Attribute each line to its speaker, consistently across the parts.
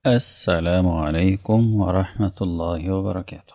Speaker 1: السلام عليكم ورحمة الله وبركاته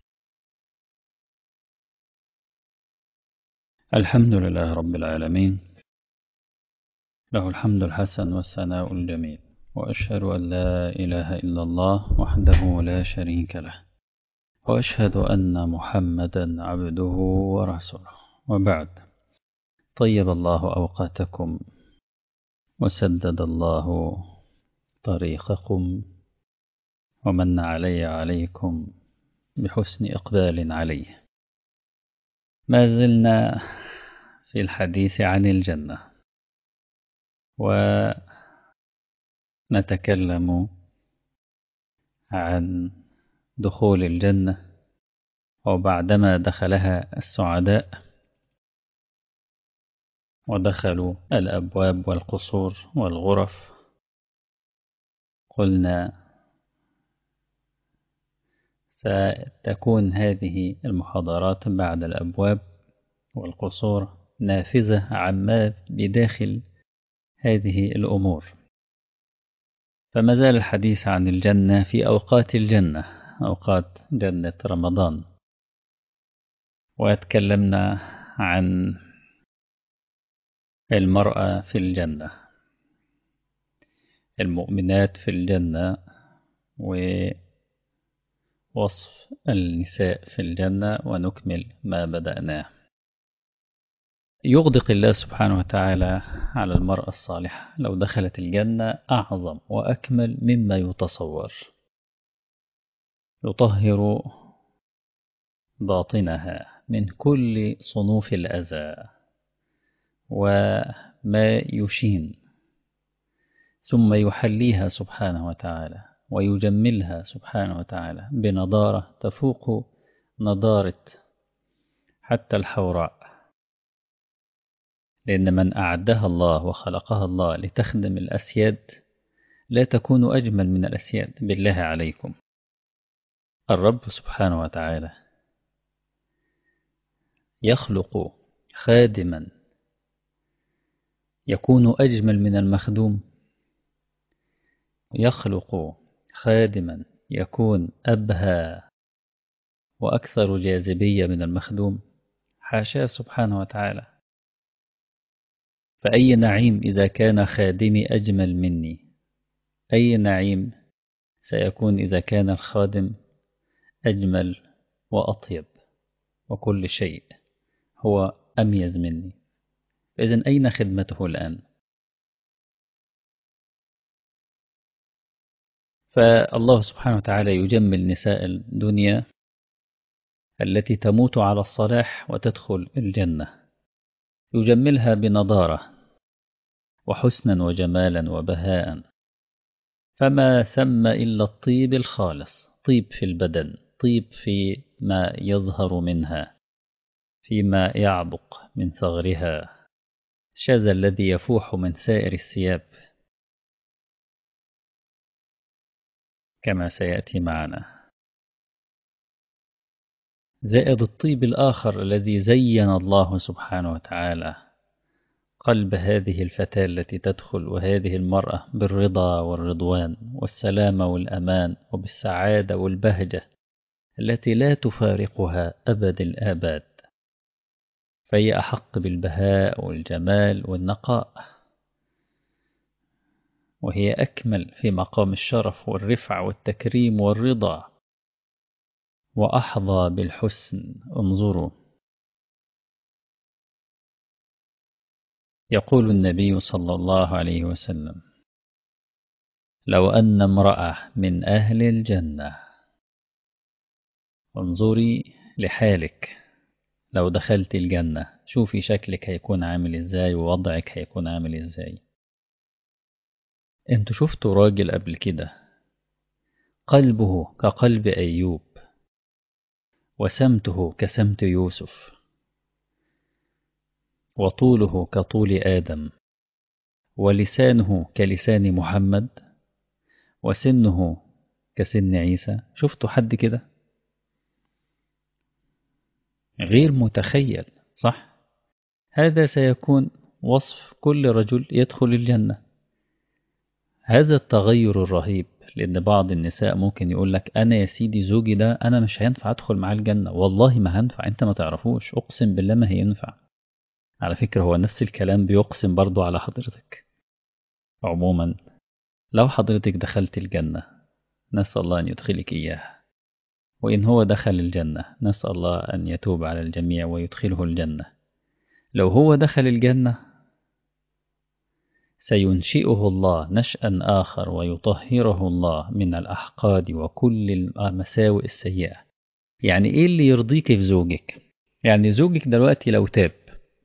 Speaker 1: الحمد لله رب العالمين له الحمد الحسن والثناء الجميل وأشهد أن لا إله إلا الله وحده لا شريك له وأشهد أن محمدا عبده ورسوله وبعد طيب الله أوقاتكم وسدد الله طريقكم ومن علي عليكم بحسن إقبال عليه ما زلنا في الحديث عن الجنة ونتكلم عن دخول الجنة وبعدما دخلها السعداء ودخلوا الأبواب والقصور والغرف قلنا ستكون هذه المحاضرات بعد الأبواب والقصور نافذة عما بداخل هذه الأمور فما زال الحديث عن الجنة في أوقات الجنة أوقات جنة رمضان وتكلمنا عن المرأة في الجنة المؤمنات في الجنة ووصف النساء في الجنة ونكمل ما بدأناه يغدق الله سبحانه وتعالى على المرأة الصالحة لو دخلت الجنة أعظم وأكمل مما يتصور يطهر باطنها من كل صنوف الأذى وما يشين ثم يحليها سبحانه وتعالى ويجملها سبحانه وتعالى بنضارة تفوق نضارة حتى الحوراء لأن من أعدها الله وخلقها الله لتخدم الأسياد لا تكون أجمل من الأسياد بالله عليكم الرب سبحانه وتعالى يخلق خادما يكون أجمل من المخدوم يخلق خادما يكون أبهى وأكثر جاذبية من المخدوم حاشاه سبحانه وتعالى فأي نعيم إذا كان خادمي أجمل مني أي نعيم سيكون إذا كان الخادم أجمل وأطيب وكل شيء هو أميز مني إذن أين خدمته الآن فالله سبحانه وتعالى يجمل نساء الدنيا التي تموت على الصلاح وتدخل الجنة يجملها بنضارة وحسنا وجمالا وبهاء فما ثم إلا الطيب الخالص طيب في البدن طيب في ما يظهر منها فيما يعبق من ثغرها الشذا الذي يفوح من سائر الثياب كما سيأتي معنا زائد الطيب الآخر الذي زين الله سبحانه وتعالى قلب هذه الفتاة التي تدخل وهذه المرأة بالرضا والرضوان والسلامة والأمان وبالسعادة والبهجة التي لا تفارقها أبد الآباد فهي أحق بالبهاء والجمال والنقاء وهي أكمل في مقام الشرف والرفع والتكريم والرضا وأحظى بالحسن انظروا يقول النبي صلى الله عليه وسلم لو أن امرأة من أهل الجنة انظري لحالك لو دخلت الجنة شوفي شكلك هيكون عامل ازاي ووضعك هيكون عامل ازاي انتوا شفتوا راجل قبل كده قلبه كقلب أيوب وسمته كسمت يوسف وطوله كطول آدم ولسانه كلسان محمد وسنه كسن عيسى شفتوا حد كده غير متخيل صح هذا سيكون وصف كل رجل يدخل الجنة هذا التغير الرهيب لأن بعض النساء ممكن يقول لك أنا يا سيدي زوجي ده أنا مش هينفع أدخل معاه الجنة والله ما هنفع أنت ما تعرفوش أقسم بالله ما هينفع على فكرة هو نفس الكلام بيقسم برضو على حضرتك عموما لو حضرتك دخلت الجنة نسأل الله أن يدخلك إياها وإن هو دخل الجنة نسأل الله أن يتوب على الجميع ويدخله الجنة لو هو دخل الجنة سينشئه الله نشأ آخر ويطهره الله من الأحقاد وكل المساوئ السيئة يعني إيه اللي يرضيك في زوجك يعني زوجك دلوقتي لو تاب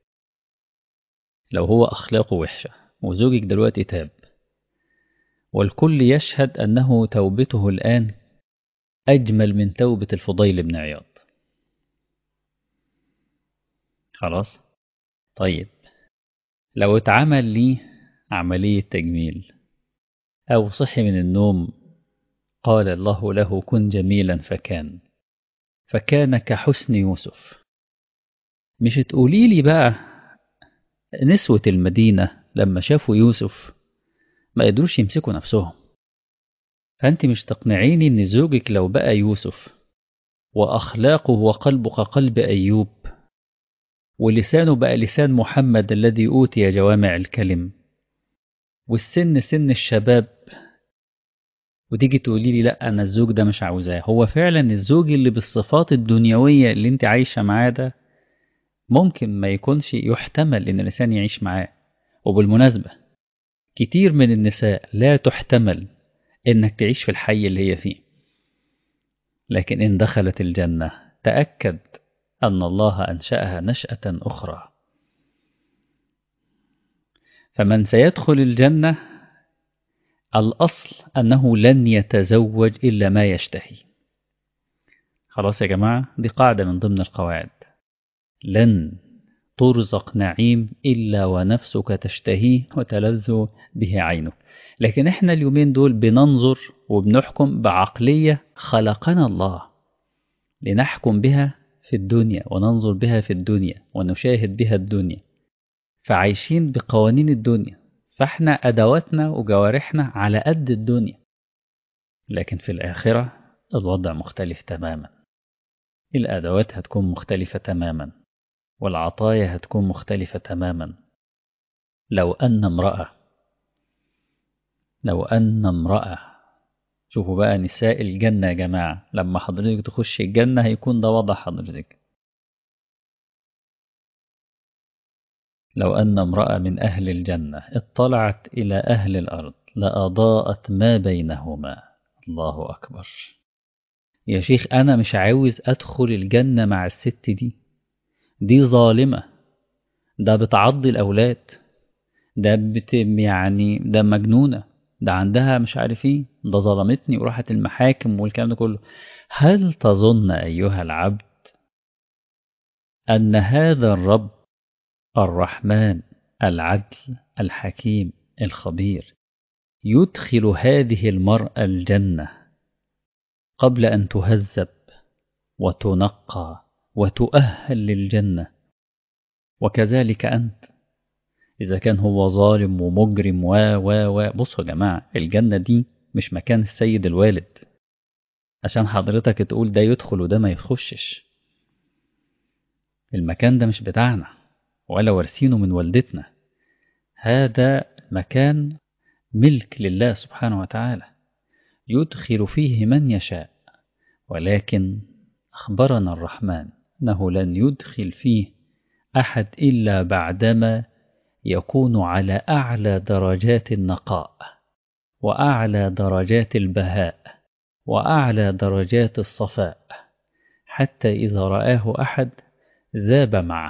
Speaker 1: لو هو أخلاقه وحشة وزوجك دلوقتي تاب والكل يشهد أنه توبته الآن أجمل من توبة الفضيل بن عياض خلاص طيب لو اتعمل لي عملية تجميل أو صحي من النوم قال الله له كن جميلا فكان فكان كحسن يوسف مش تقولي لي بقى نسوة المدينة لما شافوا يوسف ما قدروش يمسكوا نفسهم فأنت مش تقنعيني إن زوجك لو بقى يوسف وأخلاقه وقلبه كقلب أيوب ولسانه بقى لسان محمد الذي أوتي جوامع الكلم والسن سن الشباب وتيجي تقولي لي لا أنا الزوج ده مش عاوزاه هو فعلا الزوج اللي بالصفات الدنيوية اللي انت عايشة معاه ده ممكن ما يكونش يحتمل إن الإنسان يعيش معاه وبالمناسبة كتير من النساء لا تحتمل إنك تعيش في الحي اللي هي فيه لكن إن دخلت الجنة تأكد أن الله أنشأها نشأة أخرى فمن سيدخل الجنة الأصل أنه لن يتزوج إلا ما يشتهي خلاص يا جماعة دي قاعدة من ضمن القواعد لن ترزق نعيم إلا ونفسك تشتهيه وتلذ به عينك لكن احنا اليومين دول بننظر وبنحكم بعقلية خلقنا الله لنحكم بها في الدنيا وننظر بها في الدنيا ونشاهد بها الدنيا فعايشين بقوانين الدنيا فاحنا أدواتنا وجوارحنا على قد الدنيا لكن في الآخرة الوضع مختلف تماما الأدوات هتكون مختلفة تماما والعطايا هتكون مختلفة تماما لو أن امرأة لو أن امرأة شوفوا بقى نساء الجنة يا جماعة لما حضرتك تخش الجنة هيكون ده وضع حضرتك لو أن امرأة من أهل الجنة اطلعت إلى أهل الأرض لأضاءت ما بينهما الله أكبر يا شيخ أنا مش عاوز أدخل الجنة مع الست دي دي ظالمة ده بتعضي الأولاد ده بت يعني ده مجنونة ده عندها مش عارف ايه ده ظلمتني وراحت المحاكم والكلام ده كله هل تظن أيها العبد أن هذا الرب الرحمن العدل الحكيم الخبير يدخل هذه المرأة الجنة قبل أن تهذب وتنقى وتؤهل للجنة وكذلك أنت إذا كان هو ظالم ومجرم و و و بصوا يا جماعة الجنة دي مش مكان السيد الوالد عشان حضرتك تقول ده يدخل وده ما يخشش المكان ده مش بتاعنا ولا وارثينه من والدتنا هذا مكان ملك لله سبحانه وتعالى يدخل فيه من يشاء ولكن أخبرنا الرحمن أنه لن يدخل فيه أحد إلا بعدما يكون على أعلى درجات النقاء وأعلى درجات البهاء وأعلى درجات الصفاء حتى إذا رآه أحد ذاب معه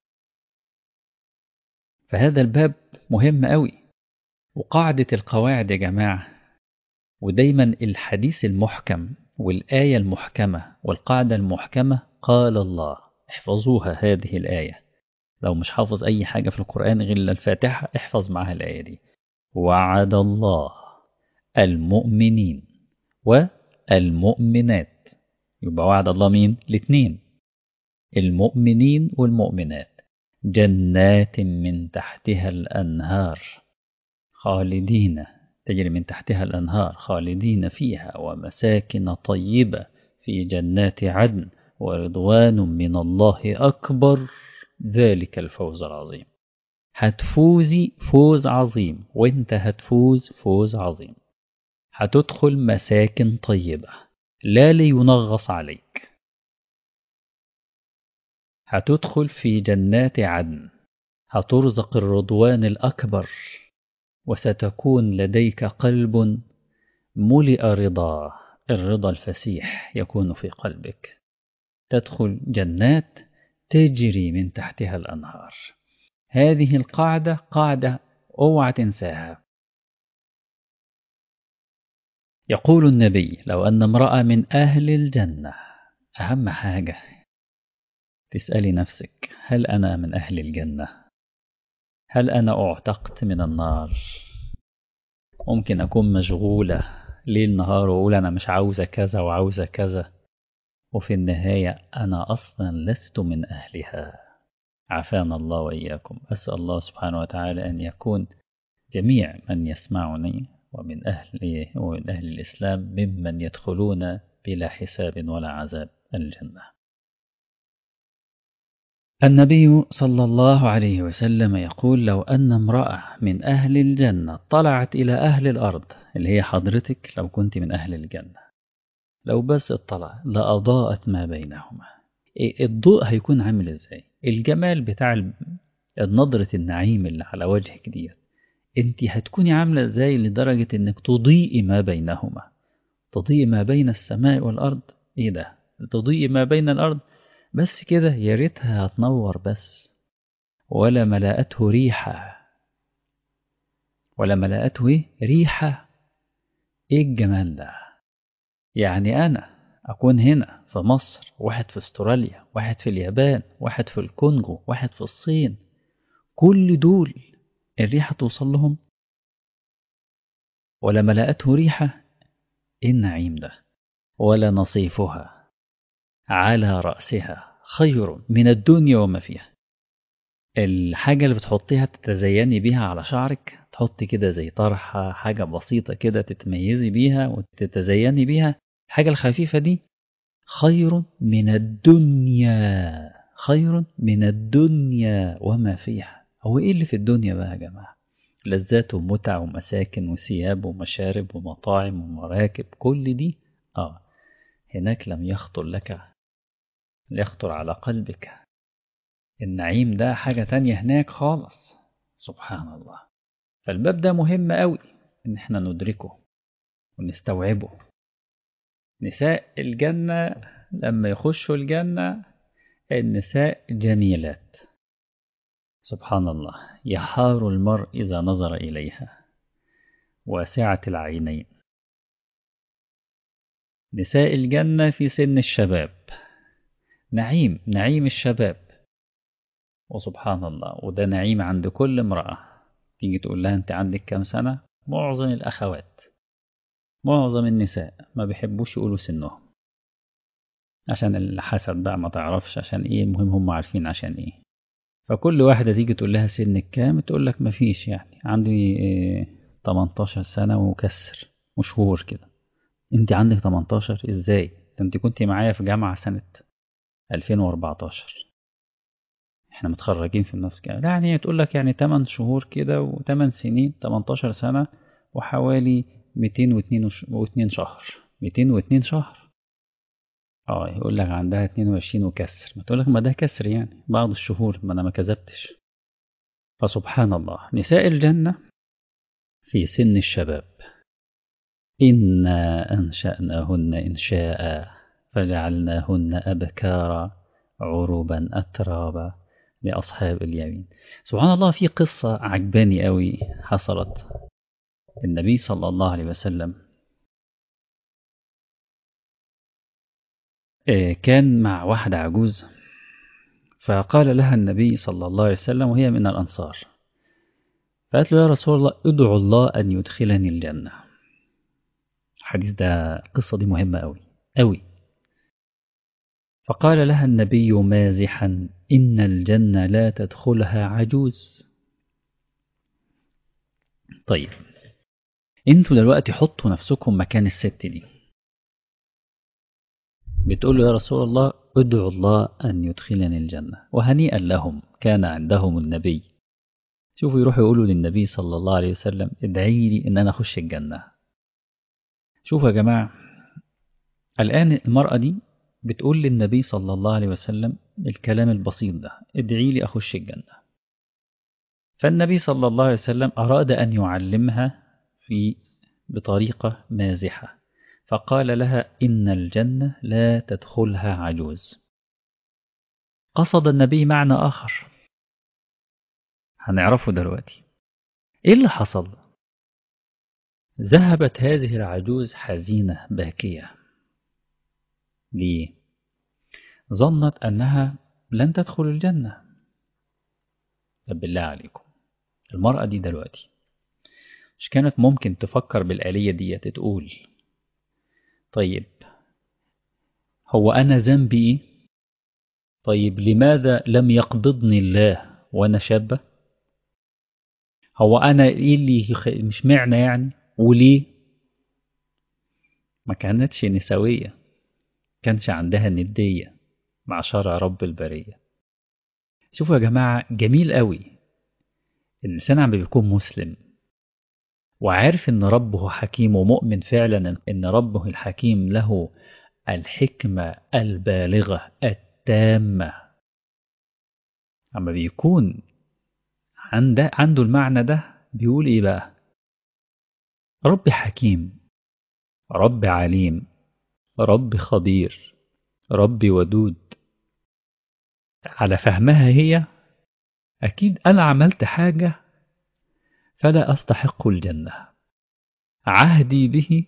Speaker 1: فهذا الباب مهم قوي وقاعدة القواعد يا جماعة ودايما الحديث المحكم والآية المحكمة والقاعدة المحكمة قال الله احفظوها هذه الآية لو مش حافظ أي حاجة في القرآن غير الفاتحة احفظ معها الآية دي وعد الله المؤمنين والمؤمنات يبقى وعد الله مين؟ الاثنين المؤمنين والمؤمنات جنات من تحتها الأنهار خالدين تجري من تحتها الأنهار خالدين فيها ومساكن طيبة في جنات عدن ورضوان من الله أكبر ذلك الفوز العظيم هتفوزي فوز عظيم وانت هتفوز فوز عظيم هتدخل مساكن طيبة لا لينغص عليك هتدخل في جنات عدن هترزق الرضوان الأكبر وستكون لديك قلب ملئ رضا الرضا الفسيح يكون في قلبك تدخل جنات تجري من تحتها الأنهار هذه القاعدة قاعدة اوعى تنساها يقول النبي لو أن امرأة من أهل الجنة أهم حاجة تسألي نفسك هل أنا من أهل الجنة هل أنا أعتقت من النار ممكن أكون مشغولة ليل نهار وأقول أنا مش عاوزة كذا وعاوزة كذا وفي النهاية أنا أصلا لست من أهلها عافانا الله وإياكم أسأل الله سبحانه وتعالى أن يكون جميع من يسمعني ومن أهل ومن أهل الإسلام ممن يدخلون بلا حساب ولا عذاب الجنة النبي صلى الله عليه وسلم يقول لو أن امرأة من أهل الجنة طلعت إلى أهل الأرض اللي هي حضرتك لو كنت من أهل الجنة لو بس اطلع لأضاءت ما بينهما الضوء هيكون عامل ازاي الجمال بتاع النظرة النعيم اللي على وجهك ديت انت هتكوني عاملة ازاي لدرجة انك تضيئي ما بينهما تضيئي ما بين السماء والأرض ايه ده تضيئي ما بين الأرض بس كده يا ريتها هتنور بس ولا ملأته ريحة ولا ملأته ايه ريحة ايه الجمال ده يعني أنا أكون هنا في مصر واحد في استراليا واحد في اليابان واحد في الكونغو واحد في الصين كل دول الريحة توصل لهم ولا ملأته ريحة إيه النعيم ده ولا نصيفها على رأسها خير من الدنيا وما فيها الحاجة اللي بتحطيها تتزيني بيها على شعرك تحطي كده زي طرحة حاجة بسيطة كده تتميزي بيها وتتزيني بيها الحاجة الخفيفة دي خير من الدنيا خير من الدنيا وما فيها هو ايه اللي في الدنيا بقى يا جماعة لذات ومتع ومساكن وثياب ومشارب ومطاعم ومراكب كل دي اه هناك لم يخطر لك يخطر على قلبك النعيم ده حاجة تانية هناك خالص سبحان الله فالباب ده مهم قوي ان احنا ندركه ونستوعبه نساء الجنة لما يخشوا الجنة النساء جميلات سبحان الله يحار المرء إذا نظر إليها واسعة العينين نساء الجنة في سن الشباب نعيم نعيم الشباب وسبحان الله وده نعيم عند كل امرأة تيجي تقول لها أنت عندك كام سنة معظم الأخوات معظم النساء ما بيحبوش يقولوا سنهم عشان الحسد بقى ما تعرفش عشان ايه المهم هم عارفين عشان ايه فكل واحدة تيجي تقول لها سنك كام تقول لك مفيش يعني عندي إيه 18 سنة وكسر وشهور كده انت عندك 18 ازاي ده انت كنت معايا في جامعة سنة 2014 احنا متخرجين في النفس كده يعني تقول لك يعني 8 شهور كده و8 سنين 18 سنة وحوالي 202 شهر 202 شهر اه يقول لك عندها 22 وكسر ما تقول لك ما ده كسر يعني بعض الشهور ما انا ما كذبتش فسبحان الله نساء الجنة في سن الشباب إنا أنشأناهن إنشاء فجعلناهن أبكارا عربا أترابا لأصحاب اليمين سبحان الله في قصة عجباني قوي حصلت النبي صلى الله عليه وسلم كان مع واحدة عجوز فقال لها النبي صلى الله عليه وسلم وهي من الأنصار فقالت له يا رسول الله ادعو الله أن يدخلني الجنة الحديث ده القصة دي مهمة أوي أوي فقال لها النبي مازحا إن الجنة لا تدخلها عجوز طيب انتوا دلوقتي حطوا نفسكم مكان الست دي بتقول له يا رسول الله ادعو الله أن يدخلني الجنة وهنيئا لهم كان عندهم النبي شوفوا يروحوا يقولوا للنبي صلى الله عليه وسلم ادعي لي ان انا اخش الجنة شوفوا يا جماعة الآن المرأة دي بتقول للنبي صلى الله عليه وسلم الكلام البسيط ده ادعي لي أخش الجنة فالنبي صلى الله عليه وسلم أراد أن يعلمها في بطريقة مازحة فقال لها إن الجنة لا تدخلها عجوز قصد النبي معنى آخر هنعرفه دلوقتي إيه اللي حصل ذهبت هذه العجوز حزينة باكية ليه ظنت أنها لن تدخل الجنة طب بالله عليكم المرأة دي دلوقتي مش كانت ممكن تفكر بالآلية دي تقول طيب هو أنا ذنبي إيه؟ طيب لماذا لم يقبضني الله وأنا شابة هو أنا إيه اللي مش معنى يعني وليه ما كانتش نسوية كانش عندها ندية مع شرع رب البرية شوفوا يا جماعة جميل قوي الإنسان عم بيكون مسلم وعارف إن ربه حكيم ومؤمن فعلا إن ربه الحكيم له الحكمة البالغة التامة أما بيكون عنده, عنده المعنى ده بيقول إيه بقى رب حكيم رب عليم رب خبير رب ودود على فهمها هي أكيد أنا عملت حاجة فلا أستحق الجنة عهدي به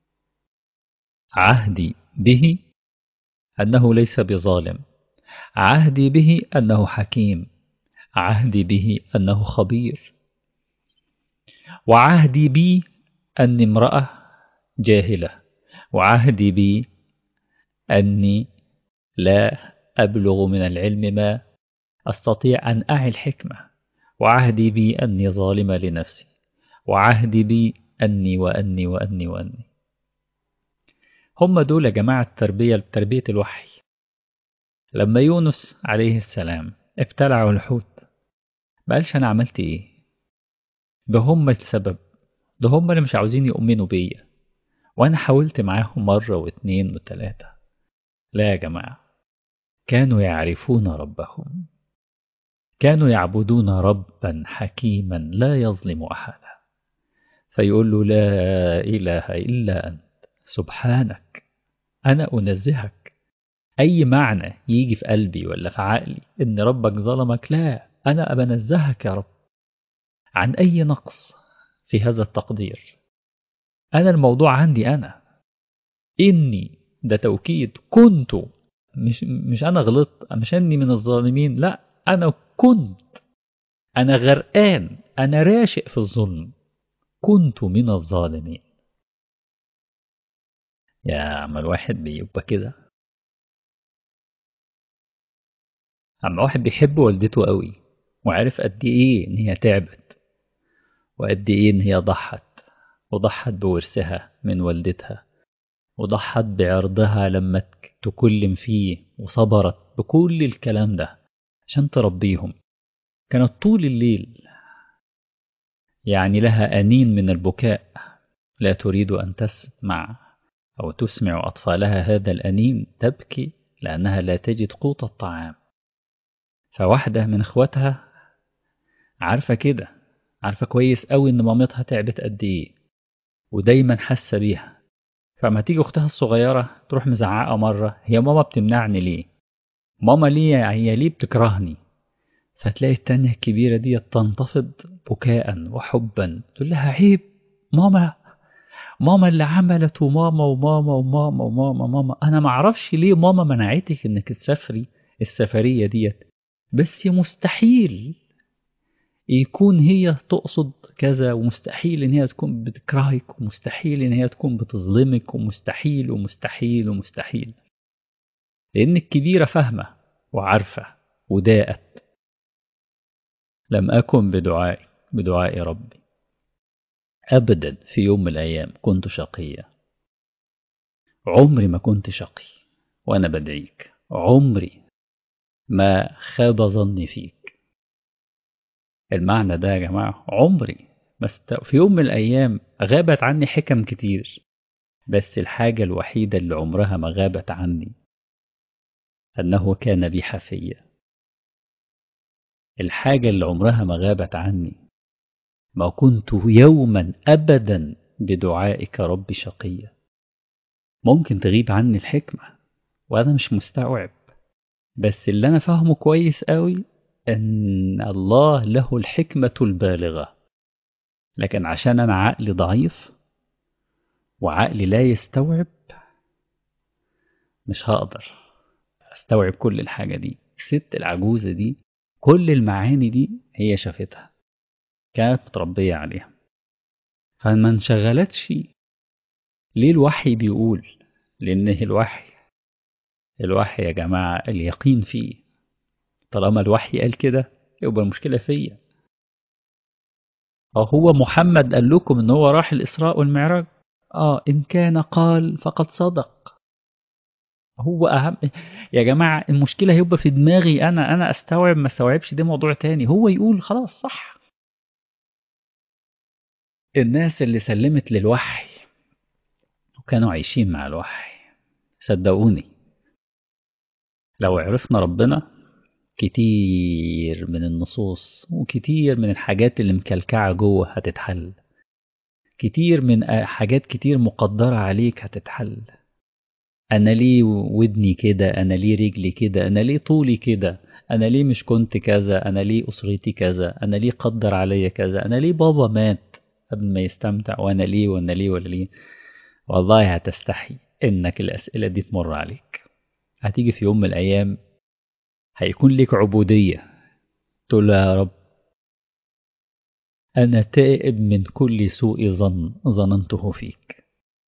Speaker 1: عهدي به أنه ليس بظالم عهدي به أنه حكيم عهدي به أنه خبير وعهدي بي أني امرأة جاهلة وعهدي بي أني لا أبلغ من العلم ما أستطيع أن أعي الحكمة وعهدي بي أني ظالمة لنفسي وعهدي بي أني وأني وأني وأني هم دول يا جماعة التربية تربية الوحي لما يونس عليه السلام ابتلعوا الحوت ما قالش أنا عملت إيه ده هم السبب ده هم اللي مش عاوزين يؤمنوا بيا وأنا حاولت معاهم مرة واتنين وتلاتة لا يا جماعة كانوا يعرفون ربهم كانوا يعبدون ربا حكيما لا يظلم أحدا فيقول له لا إله إلا أنت سبحانك أنا أنزهك أي معنى يجي في قلبي ولا في عقلي إن ربك ظلمك لا أنا أبنزهك يا رب عن أي نقص في هذا التقدير أنا الموضوع عندي أنا إني ده توكيد كنت مش, مش أنا غلطت مش أني من الظالمين لا أنا كنت أنا غرقان أنا راشق في الظلم كنت من الظالمين يا عم الواحد بيبقى كده عم واحد بيحب والدته قوي وعارف قد ايه ان هي تعبت وقد ايه ان هي ضحت وضحت بورثها من والدتها وضحت بعرضها لما تكلم فيه وصبرت بكل الكلام ده عشان تربيهم كانت طول الليل يعني لها أنين من البكاء لا تريد أن تسمع أو تسمع أطفالها هذا الأنين تبكي لأنها لا تجد قوت الطعام فواحدة من إخواتها عارفة كده عارفة كويس قوي إن مامتها تعبت قد إيه ودايما حاسة بيها فما تيجي أختها الصغيرة تروح مزعقة مرة هي ماما بتمنعني ليه ماما ليه هي ليه بتكرهني فتلاقي التانية الكبيرة دي تنتفض بكاء وحبا تقول لها عيب ماما ماما اللي عملت وماما وماما وماما وماما وماما انا ما اعرفش ليه ماما منعتك انك تسافري السفرية ديت بس مستحيل يكون هي تقصد كذا ومستحيل ان هي تكون بتكرهك ومستحيل ان هي تكون بتظلمك ومستحيل ومستحيل ومستحيل لان الكبيرة فاهمة وعارفة وداءت لم أكن بدعائي بدعاء ربي أبدا في يوم من الأيام كنت شقيا عمري ما كنت شقي وأنا بدعيك عمري ما خاب ظني فيك المعنى ده يا جماعة عمري بس في يوم من الأيام غابت عني حكم كتير بس الحاجة الوحيدة اللي عمرها ما غابت عني أنه كان بي حفيا الحاجة اللي عمرها ما غابت عني ما كنت يوما أبدا بدعائك رب شقيا ممكن تغيب عني الحكمة وأنا مش مستوعب بس اللي أنا فاهمه كويس قوي أن الله له الحكمة البالغة لكن عشان أنا عقلي ضعيف وعقلي لا يستوعب مش هقدر استوعب كل الحاجة دي الست العجوزة دي كل المعاني دي هي شافتها كانت متربية عليها فما انشغلتش ليه الوحي بيقول لأن الوحي الوحي يا جماعة اليقين فيه طالما الوحي قال كده يبقى المشكلة فيا أو هو محمد قال لكم إن هو راح الإسراء والمعراج آه إن كان قال فقد صدق هو أهم يا جماعة المشكلة هيبقى في دماغي أنا أنا أستوعب ما استوعبش ده موضوع تاني هو يقول خلاص صح الناس اللي سلمت للوحي وكانوا عايشين مع الوحي صدقوني لو عرفنا ربنا كتير من النصوص وكتير من الحاجات اللي مكلكعة جوه هتتحل كتير من حاجات كتير مقدرة عليك هتتحل أنا ليه ودني كده أنا ليه رجلي كده أنا ليه طولي كده أنا ليه مش كنت كذا أنا ليه أسرتي كذا أنا ليه قدر عليا كذا أنا ليه بابا مات قبل ما يستمتع وأنا ليه وأنا ليه ولا ليه والله هتستحي إنك الأسئلة دي تمر عليك هتيجي في يوم من الأيام هيكون لك عبودية تقول له يا رب أنا تائب من كل سوء ظن ظننته فيك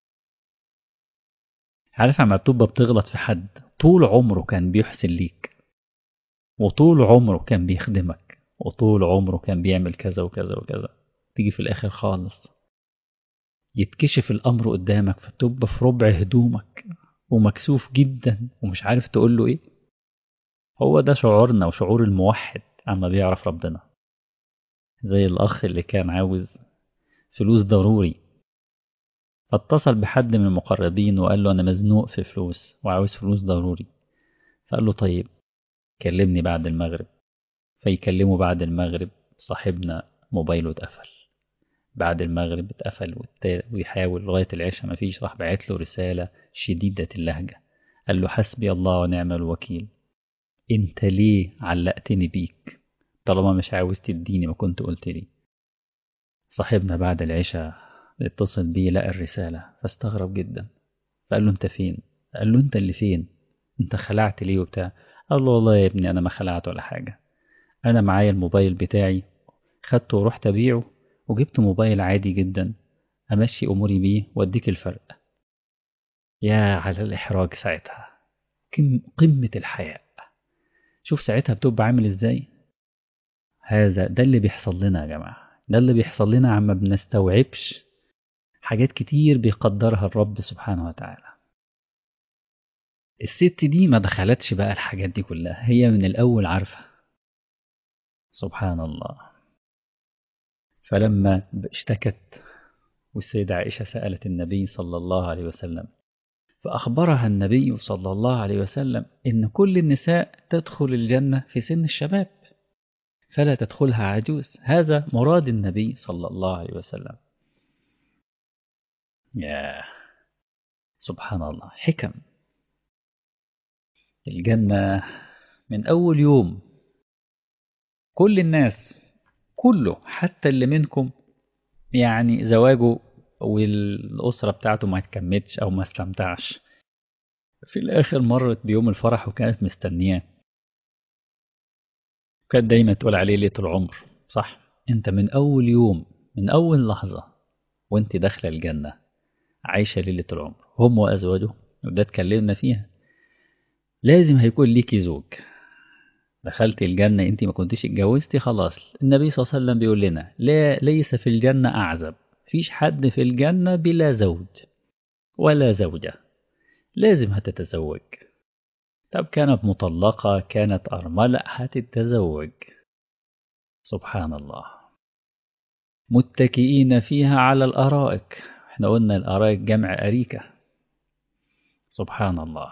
Speaker 1: عارف عم بتبقى بتغلط في حد طول عمره كان بيحسن ليك وطول عمره كان بيخدمك وطول عمره كان بيعمل كذا وكذا وكذا تيجي في الآخر خالص يتكشف الأمر قدامك فتبقى في ربع هدومك ومكسوف جدا ومش عارف تقول له إيه هو ده شعورنا وشعور الموحد عما بيعرف ربنا زي الأخ اللي كان عاوز فلوس ضروري فاتصل بحد من المقربين وقال له أنا مزنوق في فلوس وعاوز فلوس ضروري فقال له طيب كلمني بعد المغرب فيكلمه بعد المغرب صاحبنا موبايله اتقفل بعد المغرب اتقفل ويحاول لغاية العشاء مفيش راح بعت له رسالة شديدة اللهجة قال له حسبي الله ونعم الوكيل انت ليه علقتني بيك طالما مش عاوز تديني ما كنت قلت لي صاحبنا بعد العشاء اتصل بيه لقى الرسالة فاستغرب جدا فقال له انت فين قال له انت اللي فين انت خلعت ليه وبتاع قال له والله يا ابني انا ما خلعت ولا حاجة انا معايا الموبايل بتاعي خدته ورحت ابيعه وجبت موبايل عادي جدا امشي اموري بيه واديك الفرق يا على الاحراج ساعتها قمة الحياء شوف ساعتها بتبقى عامل ازاي هذا ده اللي بيحصل لنا يا جماعة ده اللي بيحصل لنا عما بنستوعبش حاجات كتير بيقدرها الرب سبحانه وتعالى الست دي ما دخلتش بقى الحاجات دي كلها هي من الأول عارفة سبحان الله فلما اشتكت والسيدة عائشة سألت النبي صلى الله عليه وسلم فأخبرها النبي صلى الله عليه وسلم إن كل النساء تدخل الجنة في سن الشباب فلا تدخلها عجوز هذا مراد النبي صلى الله عليه وسلم يا سبحان الله حكم الجنة من أول يوم كل الناس كله حتى اللي منكم يعني زواجه والأسرة بتاعته ما تكمتش أو ما استمتعش في الآخر مرت بيوم الفرح وكانت مستنياه كانت دايما تقول عليه ليلة العمر صح انت من أول يوم من أول لحظة وانت داخلة الجنة عايشة ليلة العمر هم وأزواجه وده اتكلمنا فيها لازم هيكون ليكي زوج دخلت الجنة انت ما كنتيش اتجوزتي خلاص النبي صلى الله عليه وسلم بيقول لنا لا ليس في الجنة أعزب مفيش حد في الجنة بلا زوج ولا زوجة لازم هتتزوج طب كانت مطلقة كانت أرملة هتتزوج سبحان الله متكئين فيها على الأرائك احنا قلنا الأرائك جمع أريكة سبحان الله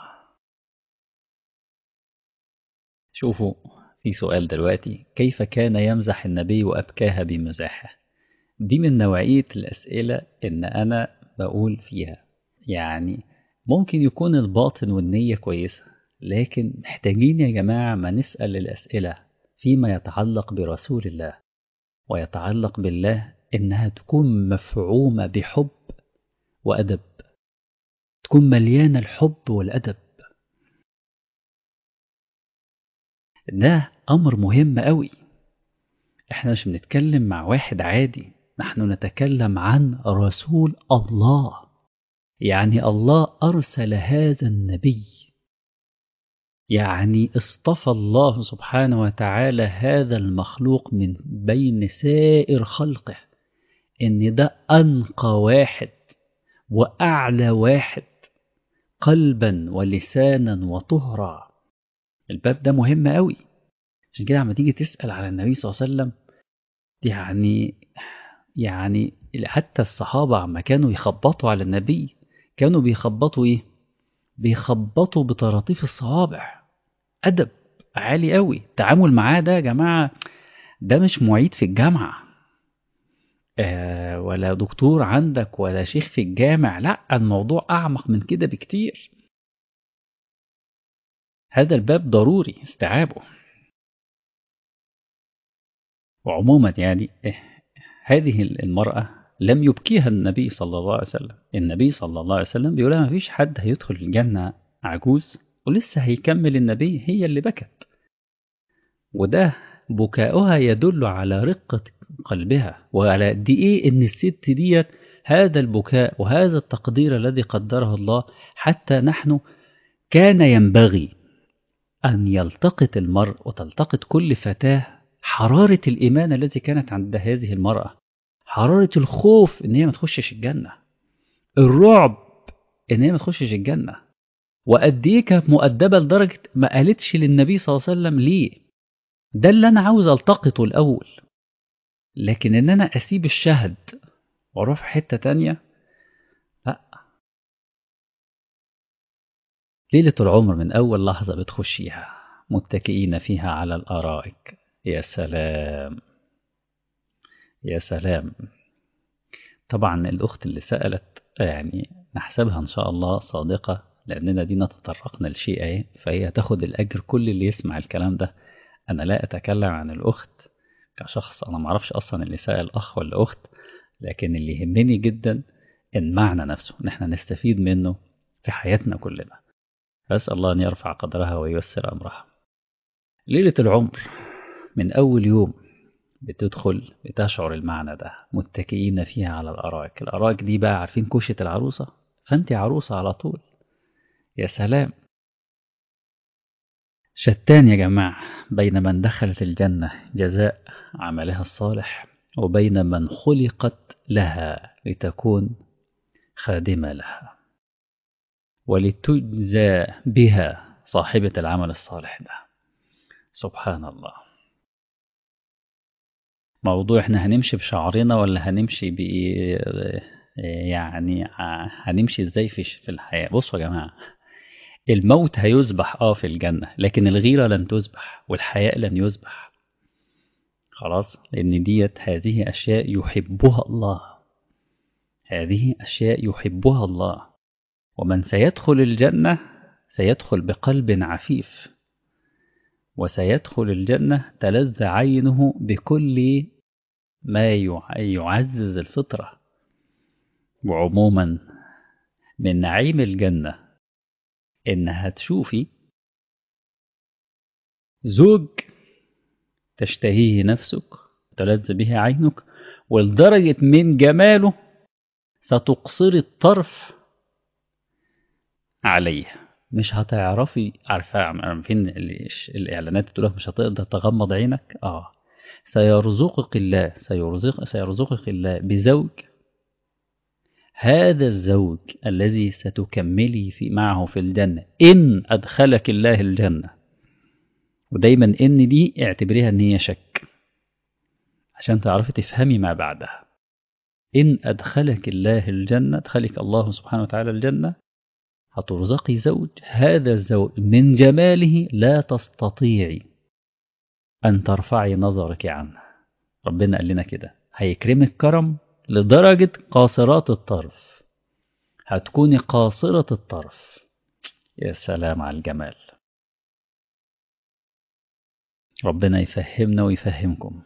Speaker 1: شوفوا في سؤال دلوقتي كيف كان يمزح النبي وأبكاها بمزاحه دي من نوعية الأسئلة إن أنا بقول فيها يعني ممكن يكون الباطن والنية كويسة لكن محتاجين يا جماعة ما نسأل الأسئلة فيما يتعلق برسول الله ويتعلق بالله إنها تكون مفعومة بحب وأدب تكون مليانة الحب والأدب ده أمر مهم قوي احنا مش بنتكلم مع واحد عادي نحن نتكلم عن رسول الله يعني الله أرسل هذا النبي يعني اصطفى الله سبحانه وتعالى هذا المخلوق من بين سائر خلقه ان ده انقى واحد واعلى واحد قلبا ولسانا وطهرا الباب ده مهم قوي عشان كده لما تيجي تسال على النبي صلى الله عليه وسلم يعني يعني حتى الصحابه عما كانوا يخبطوا على النبي كانوا بيخبطوا ايه بيخبطوا بطراطيف الصوابع أدب عالي قوي التعامل معاه ده يا جماعة ده مش معيد في الجامعة آه ولا دكتور عندك ولا شيخ في الجامع لا الموضوع أعمق من كده بكتير هذا الباب ضروري استيعابه وعموما يعني هذه المرأة لم يبكيها النبي صلى الله عليه وسلم النبي صلى الله عليه وسلم بيقول ما فيش حد هيدخل الجنة عجوز ولسه هيكمل النبي هي اللي بكت وده بكاؤها يدل على رقة قلبها وعلى قد ايه ان الست ديت هذا البكاء وهذا التقدير الذي قدره الله حتى نحن كان ينبغي أن يلتقط المرء وتلتقط كل فتاة حرارة الإيمان التي كانت عند هذه المرأة حرارة الخوف إن هي ما تخشش الجنة الرعب إن هي ما تخشش الجنة وقد إيه كانت مؤدبة لدرجة ما قالتش للنبي صلى الله عليه وسلم ليه ده اللي أنا عاوز ألتقطه الأول لكن إن أنا أسيب الشهد وأروح في حتة تانية لا ليلة العمر من أول لحظة بتخشيها متكئين فيها على الأرائك يا سلام يا سلام طبعا الأخت اللي سألت يعني نحسبها إن شاء الله صادقة لأننا دينا تطرقنا لشيء اهي فهي تاخد الأجر كل اللي يسمع الكلام ده أنا لا أتكلم عن الأخت كشخص أنا معرفش أصلا اللي سأل أخ ولا أخت لكن اللي يهمني جدا المعنى نفسه إن احنا نستفيد منه في حياتنا كلنا أسأل الله أن يرفع قدرها وييسر أمرها ليلة العمر من أول يوم بتدخل بتشعر المعنى ده متكئين فيها على الأرائك الأرائك دي بقى عارفين كوشة العروسة فأنت عروسة على طول يا سلام شتان يا جماعة بين من دخلت الجنة جزاء عملها الصالح وبين من خلقت لها لتكون خادمة لها ولتجزى بها صاحبة العمل الصالح ده سبحان الله موضوع احنا هنمشي بشعرنا ولا هنمشي ب يعني هنمشي ازاي في في الحياة بصوا يا جماعة الموت هيذبح اه في الجنة لكن الغيرة لن تذبح والحياء لن يذبح خلاص لأن ديت هذه أشياء يحبها الله هذه أشياء يحبها الله ومن سيدخل الجنة سيدخل بقلب عفيف وسيدخل الجنة تلذ عينه بكل ما يعزز الفطرة وعموما من نعيم الجنة إنها تشوفي زوج تشتهيه نفسك تلذ به عينك ولدرجة من جماله ستقصري الطرف عليه مش هتعرفي عارفة عارفين الإعلانات تقول مش هتقدر تغمض عينك آه سيرزقك الله سيرزق سيرزقك الله بزوج هذا الزوج الذي ستكملي في معه في الجنة إن أدخلك الله الجنة ودايما إن دي اعتبريها إن هي شك عشان تعرفي تفهمي ما بعدها إن أدخلك الله الجنة أدخلك الله سبحانه وتعالى الجنة هترزقي زوج هذا الزوج من جماله لا تستطيعي أن ترفعي نظرك عنه ربنا قال لنا كده هيكرمك كرم لدرجة قاصرات الطرف هتكوني قاصرة الطرف يا سلام على الجمال ربنا يفهمنا ويفهمكم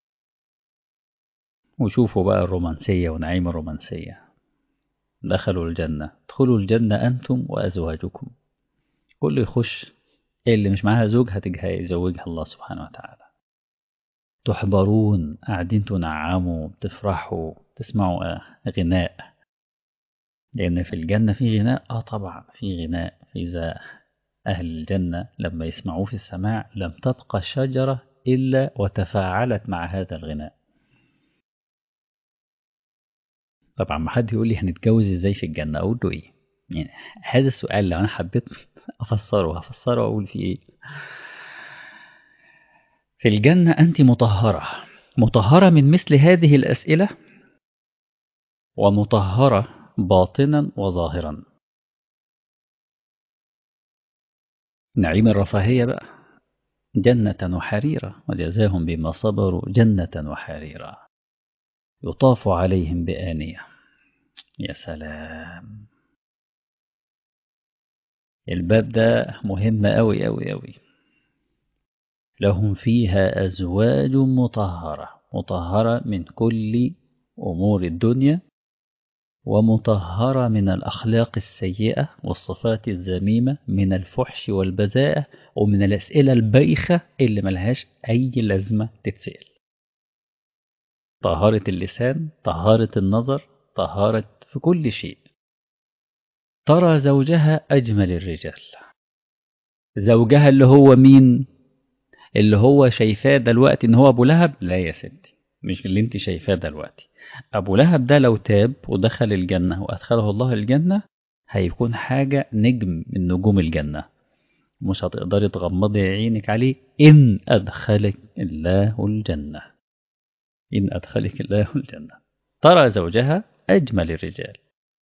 Speaker 1: وشوفوا بقى الرومانسية ونعيم الرومانسية دخلوا الجنة ادخلوا الجنة أنتم وأزواجكم كل يخش اللي مش معاها زوج هيزوجها الله سبحانه وتعالى تحبرون قاعدين تنعموا تفرحوا تسمعوا غناء لأن في الجنة في غناء آه طبعا في غناء إذا أهل الجنة لما يسمعوه في السماع لم تبقى شجرة إلا وتفاعلت مع هذا الغناء طبعا ما حد يقول لي هنتجوز ازاي في الجنة أقول له إيه يعني هذا السؤال لو أنا حبيت أفسره هفسره وأقول فيه إيه في الجنة أنت مطهرة مطهرة من مثل هذه الأسئلة ومطهرة باطنا وظاهرا نعيم الرفاهية بقى جنة وحريرة وجزاهم بما صبروا جنة وحريرة يطاف عليهم بآنية يا سلام الباب ده مهم أوي أوي أوي لهم فيها أزواج مطهرة مطهرة من كل أمور الدنيا ومطهرة من الأخلاق السيئة والصفات الذميمة من الفحش والبذاءة ومن الأسئلة البايخة اللي ملهاش أي لازمة تتسأل طهارة اللسان طهارة النظر طهارة في كل شيء ترى زوجها أجمل الرجال زوجها اللي هو مين اللي هو شايفاه دلوقتي ان هو ابو لهب لا يا ستي مش اللي انت شايفاه دلوقتي ابو لهب ده لو تاب ودخل الجنة وادخله الله الجنة هيكون حاجة نجم من نجوم الجنة مش هتقدري تغمضي عينك عليه إن أدخلك الله الجنة إن أدخلك الله الجنة ترى زوجها أجمل الرجال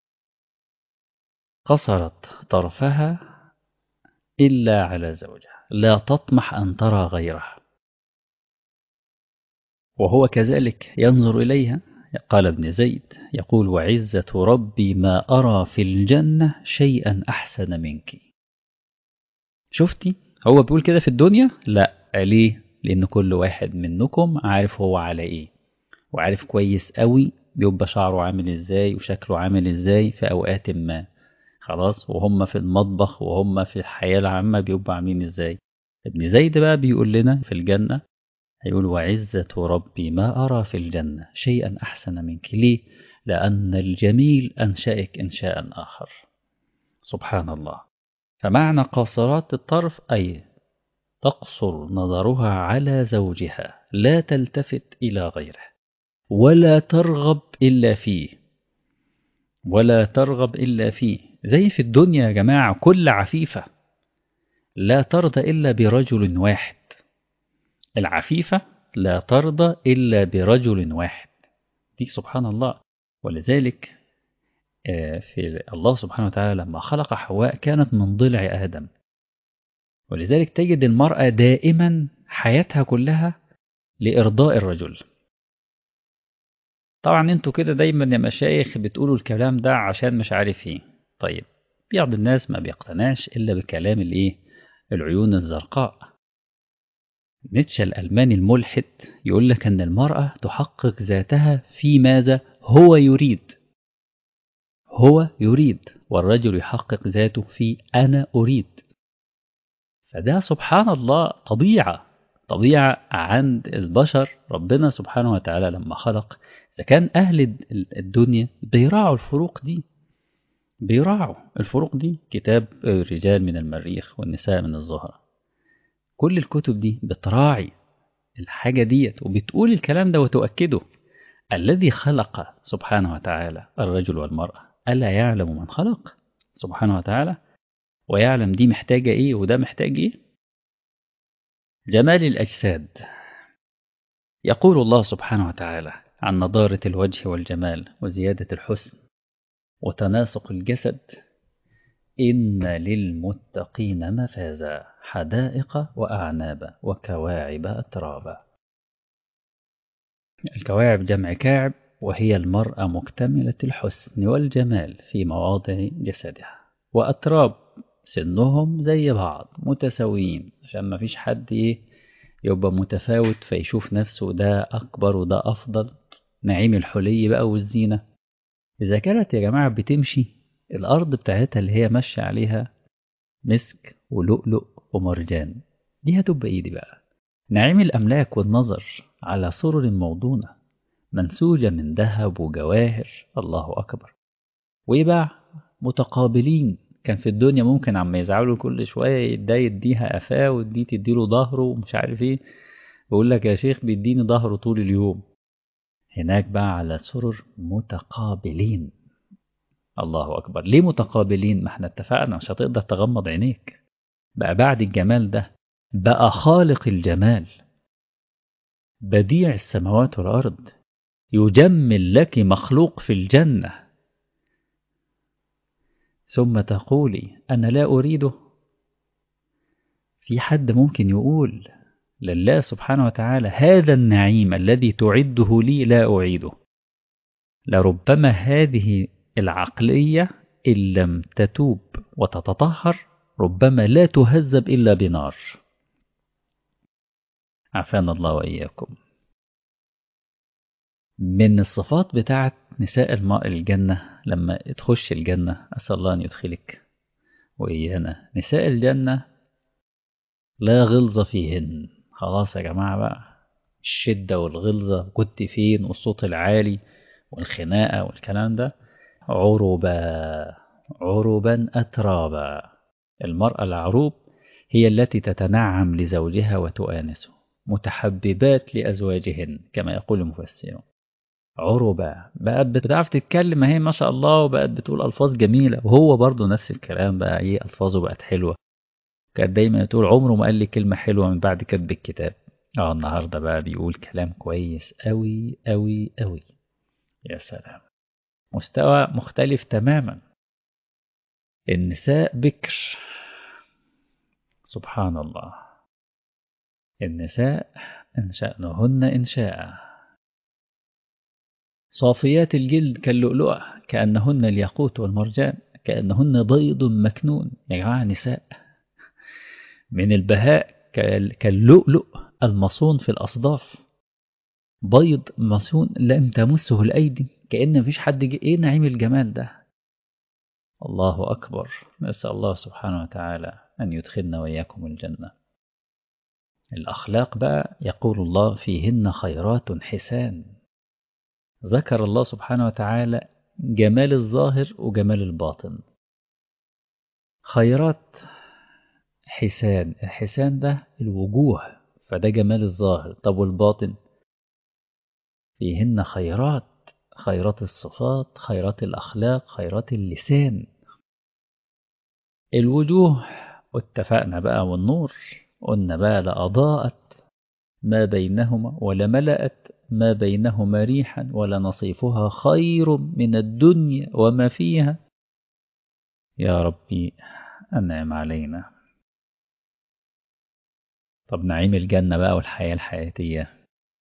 Speaker 1: قصرت طرفها إلا على زوجها لا تطمح أن ترى غيره وهو كذلك ينظر إليها قال ابن زيد يقول وعزة ربي ما أرى في الجنة شيئا أحسن منك شفتي هو بيقول كده في الدنيا لا ليه لأن كل واحد منكم عارف هو على إيه وعارف كويس قوي بيبقى شعره عامل إزاي وشكله عامل إزاي في أوقات ما خلاص وهم في المطبخ وهم في الحياة العامة بيبقى عاملين إزاي ابن زيد بقى بيقول لنا في الجنة هيقول وعزة ربي ما أرى في الجنة شيئا أحسن منك ليه لأن الجميل أنشأك إنشاء آخر سبحان الله فمعنى قاصرات الطرف أي تقصر نظرها على زوجها لا تلتفت إلى غيره ولا ترغب إلا فيه ولا ترغب إلا فيه زي في الدنيا يا جماعة كل عفيفة لا ترضى إلا برجل واحد العفيفة لا ترضى إلا برجل واحد دي سبحان الله ولذلك في الله سبحانه وتعالى لما خلق حواء كانت من ضلع آدم ولذلك تجد المرأة دائما حياتها كلها لإرضاء الرجل طبعا انتوا كده دايما يا مشايخ بتقولوا الكلام ده عشان مش عارف ايه طيب بعض الناس ما بيقتنعش الا بكلام الايه العيون الزرقاء نيتشه الألماني الملحد يقول لك أن المرأة تحقق ذاتها في ماذا هو يريد هو يريد والرجل يحقق ذاته في أنا أريد فده سبحان الله طبيعة طبيعة عند البشر ربنا سبحانه وتعالى لما خلق إذا كان أهل الدنيا بيراعوا الفروق دي بيراعوا الفروق دي كتاب الرجال من المريخ والنساء من الزهرة كل الكتب دي بتراعي الحاجة ديت وبتقول الكلام ده وتؤكده الذي خلق سبحانه وتعالى الرجل والمرأة ألا يعلم من خلق سبحانه وتعالى ويعلم دي محتاجة إيه وده محتاج إيه جمال الأجساد يقول الله سبحانه وتعالى عن نضارة الوجه والجمال وزيادة الحسن وتناسق الجسد إن للمتقين مفازا حدائق وأعنابا وكواعب أترابا الكواعب جمع كاعب وهي المرأة مكتملة الحسن والجمال في مواضع جسدها وأتراب سنهم زي بعض متساويين عشان ما فيش حد إيه يبقى متفاوت فيشوف نفسه ده أكبر وده أفضل نعيم الحلي بقى والزينة إذا كانت يا جماعة بتمشي الأرض بتاعتها اللي هي ماشية عليها مسك ولؤلؤ ومرجان دي هتبقى إيه دي بقى نعيم الأملاك والنظر على سرر موضونة منسوجة من ذهب وجواهر الله أكبر ويبقى متقابلين كان في الدنيا ممكن عما يزعلوا كل شوية ده يديها قفاه ودي تديله ظهره ومش عارف ايه بيقول لك يا شيخ بيديني ظهره طول اليوم هناك بقى على سرر متقابلين الله أكبر ليه متقابلين ما احنا اتفقنا مش هتقدر تغمض عينيك بقى بعد الجمال ده بقى خالق الجمال بديع السماوات والأرض يجمل لك مخلوق في الجنة ثم تقولي أنا لا أريده في حد ممكن يقول لله سبحانه وتعالى هذا النعيم الذي تعده لي لا أعيده لربما هذه العقلية إن لم تتوب وتتطهر ربما لا تهذب إلا بنار عافانا الله وإياكم من الصفات بتاعت نساء الماء الجنة لما تخش الجنة أسأل الله أن يدخلك وإيانا نساء الجنة لا غلظة فيهن خلاص يا جماعة بقى الشدة والغلظة كنت فين والصوت العالي والخناقة والكلام ده عربا عربا أترابا المرأة العروب هي التي تتنعم لزوجها وتؤانسه متحببات لأزواجهن كما يقول المفسرون عربة بقت بتعرف تتكلم هي ما شاء الله وبقت بتقول ألفاظ جميلة وهو برضه نفس الكلام بقى ايه ألفاظه بقت حلوة كانت دايما تقول عمره ما قال لي كلمة حلوة من بعد كتب الكتاب اه النهاردة بقى بيقول كلام كويس أوي أوي أوي يا سلام مستوى مختلف تماما النساء بكر سبحان الله النساء انشأنهن إنشاء صافيات الجلد كاللؤلؤة كأنهن الياقوت والمرجان كأنهن بيض مكنون يا جماعة نساء من البهاء كاللؤلؤ المصون في الأصداف بيض مصون لم تمسه الأيدي كأن مفيش حد جي. إيه نعيم الجمال ده الله أكبر نسأل الله سبحانه وتعالى أن يدخلنا وإياكم الجنة الأخلاق بقى يقول الله فيهن خيرات حسان ذكر الله سبحانه وتعالى جمال الظاهر وجمال الباطن خيرات حسان الحسان ده الوجوه فده جمال الظاهر طب والباطن فيهن خيرات خيرات الصفات خيرات الأخلاق خيرات اللسان الوجوه اتفقنا بقى والنور قلنا بقى لأضاءت ما بينهما ولملأت ما بينهما ريحا ولنصيفها خير من الدنيا وما فيها يا ربي أنعم علينا طب نعيم الجنة بقى والحياة الحياتية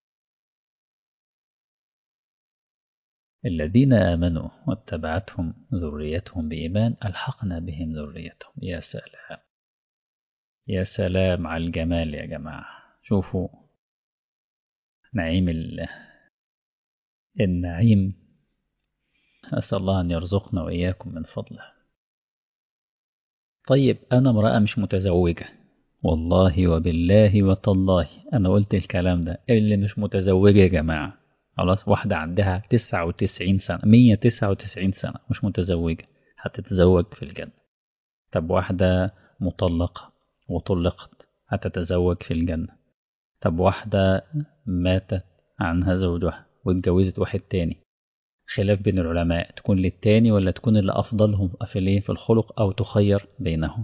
Speaker 1: الذين آمنوا واتبعتهم ذريتهم بإيمان ألحقنا بهم ذريتهم يا سلام يا سلام على الجمال يا جماعة شوفوا نعيم ال... النعيم أسأل الله أن يرزقنا وإياكم من فضله طيب أنا امرأة مش متزوجة والله وبالله وتالله أنا قلت الكلام ده اللي مش متزوجة يا جماعة خلاص واحدة عندها تسعة وتسعين سنة مية تسعة وتسعين سنة مش متزوجة هتتزوج في الجنة طب واحدة مطلقة وطلقت هتتزوج في الجنة طب واحدة ماتت عنها زوجها واتجوزت واحد تاني خلاف بين العلماء تكون للتاني ولا تكون اللي أفضلهم في الايه في الخلق أو تخير بينهم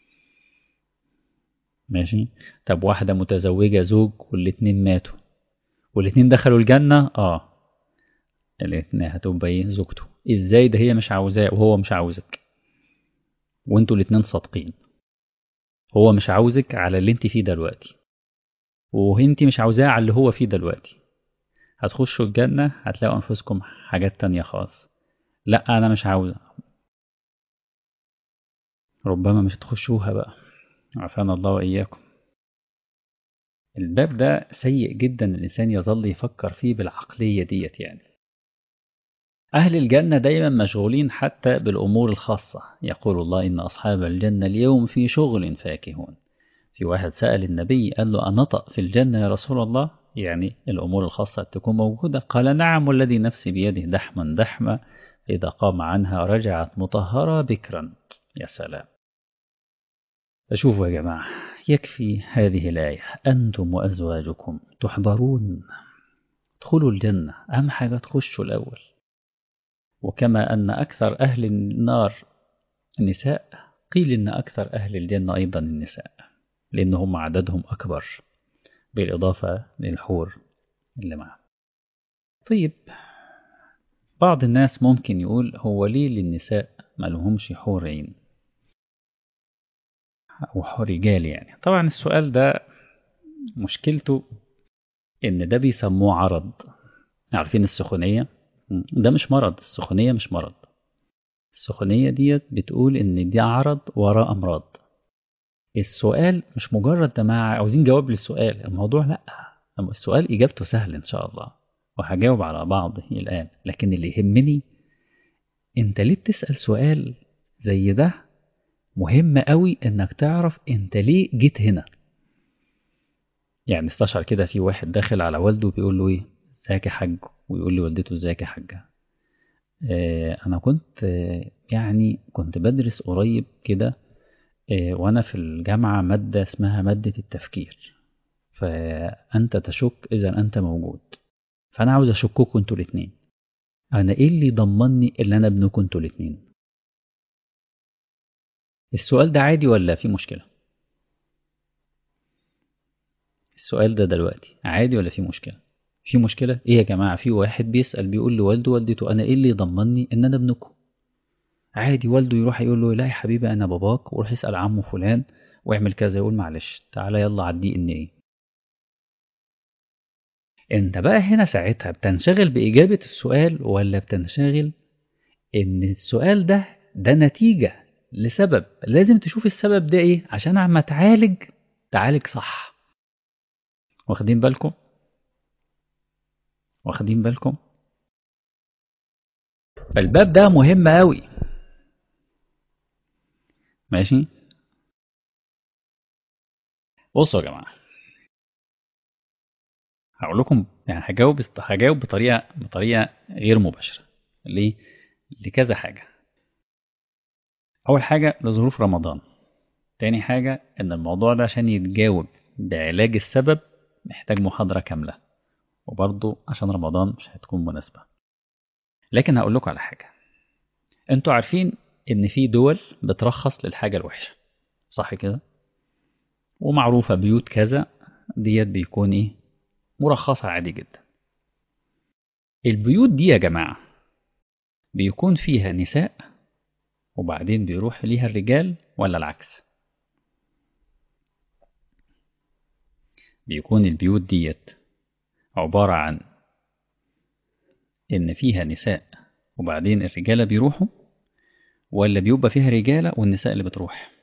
Speaker 1: ماشي طب واحدة متزوجة زوج والاتنين ماتوا والاتنين دخلوا الجنة اه الاتنين هتبقى ايه زوجته ازاي ده هي مش عاوزاه وهو مش عاوزك وانتوا الاتنين صادقين هو مش عاوزك على اللي انت فيه دلوقتي وانت مش عاوزاه على اللي هو فيه دلوقتي هتخشوا الجنة هتلاقوا أنفسكم حاجات تانية خالص لا أنا مش عاوزة ربما مش هتخشوها بقى عافانا الله وإياكم الباب ده سيء جدا الإنسان يظل يفكر فيه بالعقلية ديت يعني أهل الجنة دايما مشغولين حتى بالأمور الخاصة يقول الله إن أصحاب الجنة اليوم في شغل فاكهون في واحد سأل النبي قال له أنطأ في الجنة يا رسول الله يعني الأمور الخاصة تكون موجودة قال نعم والذي نفسي بيده دحما دحما إذا قام عنها رجعت مطهرة بكرا يا سلام فشوفوا يا جماعة يكفي هذه الآية أنتم وأزواجكم تحبرون ادخلوا الجنة أهم حاجة تخشوا الأول وكما أن أكثر أهل النار النساء قيل إن أكثر أهل الجنة أيضا النساء لأنهم عددهم أكبر بالإضافة للحور اللي معه طيب بعض الناس ممكن يقول هو ليه للنساء ما لهمش حور عين أو حور رجال يعني طبعا السؤال ده مشكلته إن ده بيسموه عرض عارفين السخونية ده مش مرض السخونية مش مرض السخونية ديت بتقول إن دي عرض وراء أمراض السؤال مش مجرد جماعة عاوزين جواب للسؤال الموضوع لأ السؤال إجابته سهل إن شاء الله وهجاوب على بعضه الآن لكن اللي يهمني أنت ليه بتسأل سؤال زي ده مهم قوي إنك تعرف أنت ليه جيت هنا يعني استشعر كده في واحد داخل على والده بيقول له إيه ازيك يا حاج ويقول لي والدته ازيك يا حاجة آه أنا كنت آه يعني كنت بدرس قريب كده وأنا في الجامعة مادة اسمها مادة التفكير فأنت تشك إذا أنت موجود فأنا عاوز أشككوا أنتوا الاتنين أنا إيه اللي ضمني اللي أنا ابنكم أنتوا الاتنين السؤال ده عادي ولا في مشكلة السؤال ده دلوقتي عادي ولا في مشكلة في مشكلة إيه يا جماعة في واحد بيسأل بيقول لوالده والدته أنا إيه اللي يضمني إن أنا ابنكم عادي والده يروح يقول له لا يا حبيبي انا باباك وروح اسال عمه فلان واعمل كذا يقول معلش تعالى يلا عدي ان ايه انت بقى هنا ساعتها بتنشغل باجابه السؤال ولا بتنشغل ان السؤال ده ده نتيجه لسبب لازم تشوف السبب ده ايه عشان عما تعالج تعالج صح واخدين بالكم واخدين بالكم الباب ده مهم قوي ماشي بصوا يا جماعه هقول لكم يعني هجاوب هجاوب بطريقه بطريقه غير مباشره ليه لكذا حاجه اول حاجه لظروف رمضان تاني حاجه ان الموضوع ده عشان يتجاوب بعلاج السبب محتاج محاضره كامله وبرضه عشان رمضان مش هتكون مناسبه لكن هقول لكم على حاجه انتوا عارفين ان في دول بترخص للحاجه الوحشه صح كده ومعروفه بيوت كذا ديت بيكون ايه مرخصه عادي جدا البيوت دي يا جماعه بيكون فيها نساء وبعدين بيروح ليها الرجال ولا العكس بيكون البيوت ديت عبارة عن إن فيها نساء وبعدين الرجالة بيروحوا ولا بيبقى فيها رجالة والنساء اللي بتروح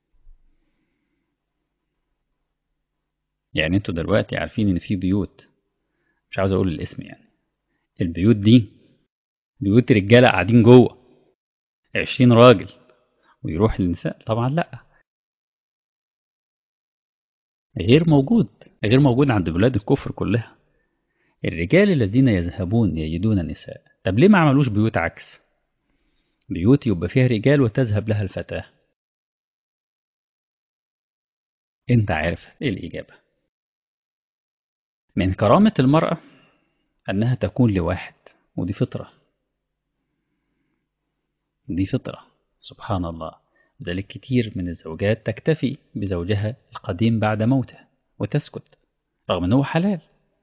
Speaker 1: يعني انتوا دلوقتي عارفين ان في بيوت مش عاوز اقول الاسم يعني البيوت دي بيوت رجالة قاعدين جوه عشرين راجل ويروح للنساء طبعا لا غير موجود غير موجود عند بلاد الكفر كلها الرجال الذين يذهبون يجدون نساء طب ليه ما عملوش بيوت عكس بيوت يبقى فيها رجال وتذهب لها الفتاة انت عارف ايه الإجابة من كرامة المرأة أنها تكون لواحد ودي فطرة دي فطرة سبحان الله ذلك كتير من الزوجات تكتفي بزوجها القديم بعد موته وتسكت رغم أنه حلال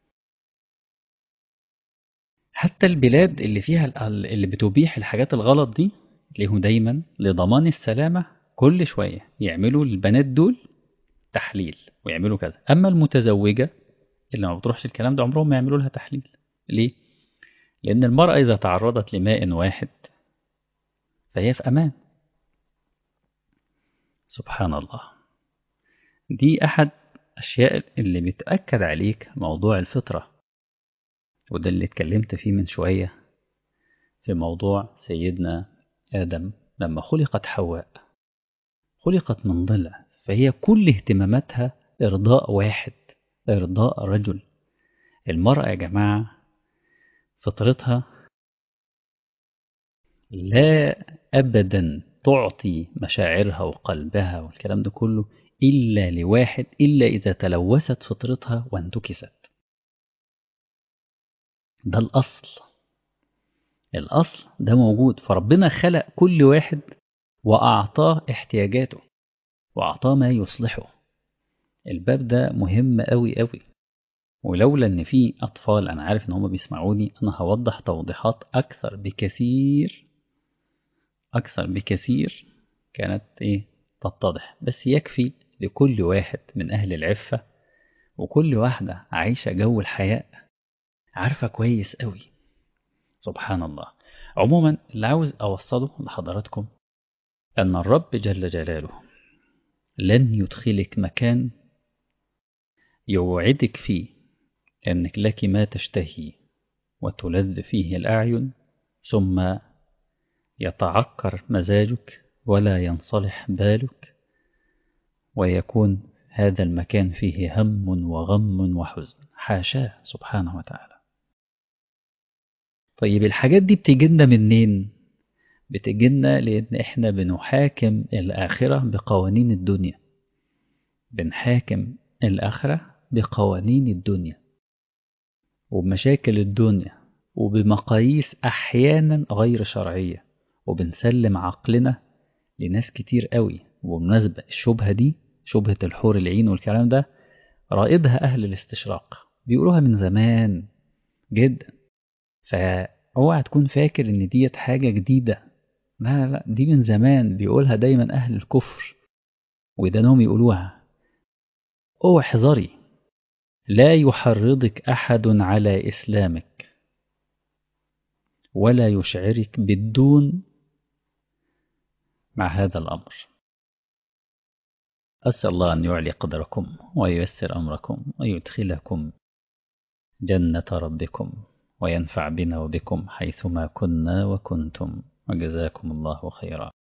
Speaker 1: حتى البلاد اللي فيها اللي بتبيح الحاجات الغلط دي تلاقيهم دايما لضمان السلامة كل شوية يعملوا البنات دول تحليل ويعملوا كذا أما المتزوجة اللي ما بتروحش الكلام ده عمرهم ما يعملوا لها تحليل ليه؟ لأن المرأة إذا تعرضت لماء واحد فهي في أمان سبحان الله دي أحد أشياء اللي بتأكد عليك موضوع الفطرة وده اللي اتكلمت فيه من شوية في موضوع سيدنا آدم لما خلقت حواء خلقت من ضلع فهي كل اهتماماتها إرضاء واحد إرضاء رجل المرأة يا جماعة فطرتها لا أبدا تعطي مشاعرها وقلبها والكلام ده كله إلا لواحد إلا إذا تلوثت فطرتها وانتكست ده الأصل الأصل ده موجود فربنا خلق كل واحد وأعطاه احتياجاته وأعطاه ما يصلحه الباب ده مهم أوي أوي ولولا ان في اطفال انا عارف ان هم بيسمعوني انا هوضح توضيحات اكثر بكثير اكثر بكثير كانت ايه تتضح بس يكفي لكل واحد من اهل العفة وكل واحدة عايشة جو الحياء عارفة كويس قوي سبحان الله عموما اللي عاوز اوصله لحضراتكم ان الرب جل جلاله لن يدخلك مكان يوعدك فيه أنك لك ما تشتهي وتلذ فيه الأعين ثم يتعكر مزاجك ولا ينصلح بالك ويكون هذا المكان فيه هم وغم وحزن حاشاه سبحانه وتعالى طيب الحاجات دي بتجينا منين بتجينا لأن إحنا بنحاكم الآخرة بقوانين الدنيا بنحاكم الآخرة بقوانين الدنيا وبمشاكل الدنيا وبمقاييس أحيانا غير شرعية وبنسلم عقلنا لناس كتير قوي وبمناسبة الشبهة دي شبهة الحور العين والكلام ده رائدها أهل الاستشراق بيقولوها من زمان جدا فاوعى تكون فاكر ان ديت حاجة جديدة لا لا لا دي من زمان بيقولها دايما أهل الكفر ودانهم يقولوها اوعى احذري لا يحرضك أحد على إسلامك ولا يشعرك بالدون مع هذا الأمر أسأل الله أن يعلي قدركم وييسر أمركم ويدخلكم جنة ربكم وينفع بنا وبكم حيثما كنا وكنتم وجزاكم الله خيرا